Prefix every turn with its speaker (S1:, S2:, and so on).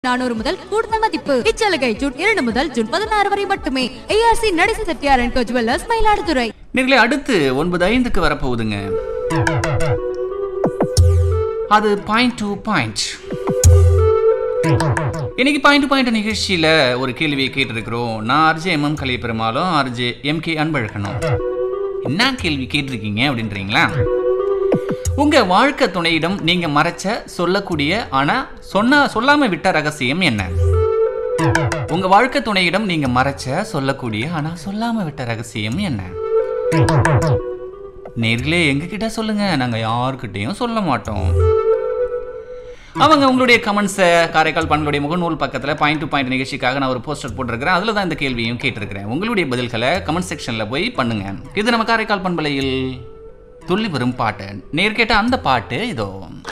S1: நானூறு முதல் கூடுதல் மதிப்பு இச்சலுகை ஜூன் இரண்டு முதல் ஜூன் பதினாறு வரை மட்டுமே ARC Natesa Chettiar and co jewellers Mayiladuthurai
S2: நீங்களே அடுத்து ஒன்பது ஐந்துக்கு வரப்போகுதுங்க அது பாயிண்ட் டு பாயிண்ட் இன்னைக்கு பாயிண்ட் டு பாயிண்ட் நிகழ்ச்சியில ஒரு கேள்வியை கேட்டிருக்கிறோம் நான் ஆர்ஜே எம் எம் கலை பெருமாளும் ஆர்ஜே எம் கே அன்பழகனும் என்ன கேள்வி கேட்டிருக்கீங்க அப்படின்றீங்களா உங்க வாழ்க்கை துணையிடம் நீங்க மறைச்ச சொல்லக்கூடிய ஆனா சொன்ன சொல்லாம விட்ட ரகசியம் என்ன உங்க வாழ்க்கை துணையிடம் நீங்க மறைச்ச சொல்லக்கூடிய ஆனா சொல்லாம விட்ட ரகசியம் என்ன நேர்களே எங்ககிட்ட சொல்லுங்க நாங்க யாருக்கிட்டையும் சொல்ல மாட்டோம் அவங்க உங்களுடைய கமெண்ட்ஸை காரைக்கால் பண்புடைய முகநூல் பக்கத்தில் பாயிண்ட் டு பாயிண்ட் நிகழ்ச்சிக்காக நான் ஒரு போஸ்டர் போட்டிருக்கிறேன் அதில் தான் இந்த கேள்வியும் கேட்டிருக்கிறேன் உங்களுடைய பதில்களை கமெண்ட் செக்ஷனில் போய் பண்ணுங்க இது நம்ம காரைக்கால் பண்பலையில் துள்ளி வரும் பாட்டு நேர் கேட்ட அந்த பாட்டு இதோ